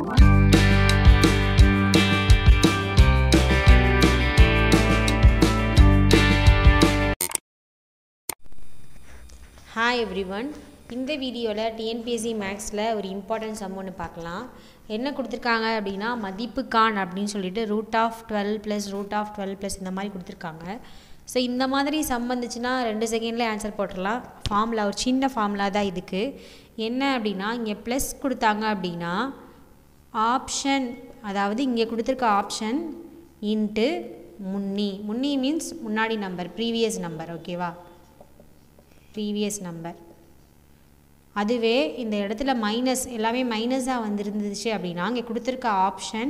hi everyone இந்த வீடியோவில் TNPSC மேக்ஸில் ஒரு இம்பார்ட்டன்ட் சம் ஒன்று பார்க்கலாம் என்ன கொடுத்துருக்காங்க அப்படின்னா மதிப்பு கான் அப்படின்னு சொல்லிட்டு root of twelve plus root of twelve plus இந்த மாதிரி கொடுத்துருக்காங்க ஸோ இந்த மாதிரி சம் வந்துச்சுன்னா ரெண்டு செகண்ட்லேயே ஆன்சர் போட்டுடலாம் ஃபார்முலா ஒரு சின்ன ஃபார்முலா தான் இதுக்கு என்ன அப்படின்னா இங்கே ப்ளஸ் கொடுத்தாங்க அப்படின்னா ஆப்ஷன் அதாவது இங்கே கொடுத்துருக்க ஆப்ஷன் இன்ட்டு முன்னி முன்னி மீன்ஸ் முன்னாடி நம்பர் ப்ரீவியஸ் நம்பர் ஓகேவா ப்ரீவியஸ் நம்பர் அதுவே இந்த இடத்துல மைனஸ் எல்லாமே மைனஸாக வந்துருந்துச்சு அப்படின்னா இங்கே கொடுத்துருக்க ஆப்ஷன்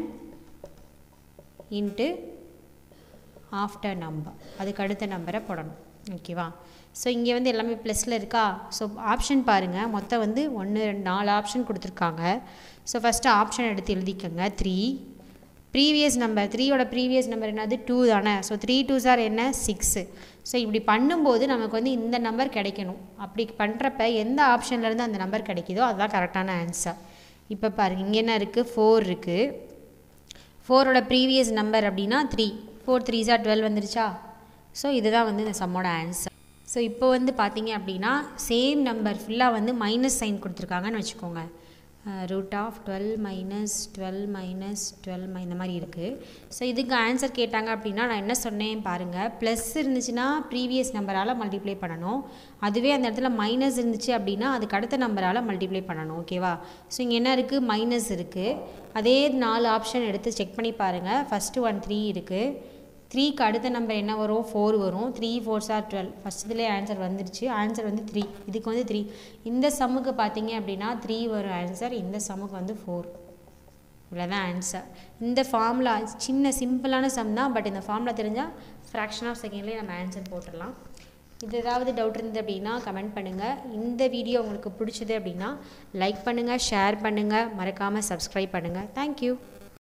இன்ட்டு ஆஃப்டர் நம்பர் அதுக்கு அடுத்த நம்பரை போடணும் ஓகேவா ஸோ இங்கே வந்து எல்லாமே ப்ளஸில் இருக்கா ஸோ ஆப்ஷன் பாருங்கள் மொத்தம் வந்து ஒன்று ரெண்டு நாலு ஆப்ஷன் கொடுத்துருக்காங்க ஸோ ஃபஸ்ட்டு ஆப்ஷன் எடுத்து எழுதிக்கோங்க த்ரீ ப்ரீவியஸ் நம்பர் த்ரீயோட ப்ரீவியஸ் நம்பர் என்னது டூ தானே ஸோ த்ரீ டூ சார் என்ன சிக்ஸு ஸோ இப்படி பண்ணும்போது நமக்கு வந்து இந்த நம்பர் கிடைக்கணும் அப்படி பண்ணுறப்ப எந்த ஆப்ஷன்லேருந்து அந்த நம்பர் கிடைக்குதோ அதுதான் கரெக்டான ஆன்சர் இப்போ பாருங்கள் இங்கே என்ன இருக்குது ஃபோர் இருக்குது ஃபோரோட ப்ரீவியஸ் நம்பர் அப்படின்னா three four three sir twelve வந்துருச்சா ஸோ இதுதான் வந்து இந்த சம்மோட ஆன்சர் ஸோ இப்போ வந்து பார்த்தீங்க அப்படின்னா சேம் நம்பர் ஃபுல்லாக வந்து மைனஸ் சைன் கொடுத்துருக்காங்கன்னு வச்சுக்கோங்க root of twelve minus twelve minus twelve மை இந்த மாதிரி இருக்குது ஸோ இதுக்கு ஆன்சர் கேட்டாங்க அப்படின்னா நான் என்ன சொன்னேன் பாருங்கள் ப்ளஸ் இருந்துச்சுன்னா ப்ரீவியஸ் நம்பரால் மல்டிப்ளை பண்ணணும் அதுவே அந்த இடத்துல மைனஸ் இருந்துச்சு அப்படின்னா அதுக்கு அடுத்த நம்பரால் மல்டிப்ளை பண்ணணும் ஓகேவா ஸோ இங்கே என்ன இருக்குது மைனஸ் இருக்குது அதே நாலு ஆப்ஷன் எடுத்து செக் பண்ணி பாருங்கள் ஃபஸ்ட்டு ஒன் த்ரீ இருக்குது த்ரீக்கு அடுத்த நம்பர் என்ன வரும் ஃபோர் வரும் த்ரீ ஃபோர் சார் டுவெல் ஃபஸ்ட்டுலேயே ஆன்சர் வந்துருச்சு ஆன்சர் வந்து த்ரீ இதுக்கு வந்து த்ரீ இந்த சம்முக்கு பார்த்தீங்க அப்படின்னா த்ரீ வரும் ஆன்சர் இந்த சம்முக்கு வந்து ஃபோர் இவ்வளோதான் ஆன்சர் இந்த ஃபார்முலா சின்ன சிம்பிளான சம் தான் பட் இந்த ஃபார்முலா தெரிஞ்சால் ஃப்ராக்ஷன் ஆஃப் செகண்ட்லேயே நம்ம ஆன்சர் போட்டுடலாம் இது ஏதாவது டவுட் இருந்தது அப்படின்னா கமெண்ட் பண்ணுங்கள் இந்த வீடியோ உங்களுக்கு பிடிச்சது அப்படின்னா லைக் பண்ணுங்கள் ஷேர் பண்ணுங்கள் மறக்காமல் சப்ஸ்கிரைப் பண்ணுங்கள் தேங்க்யூ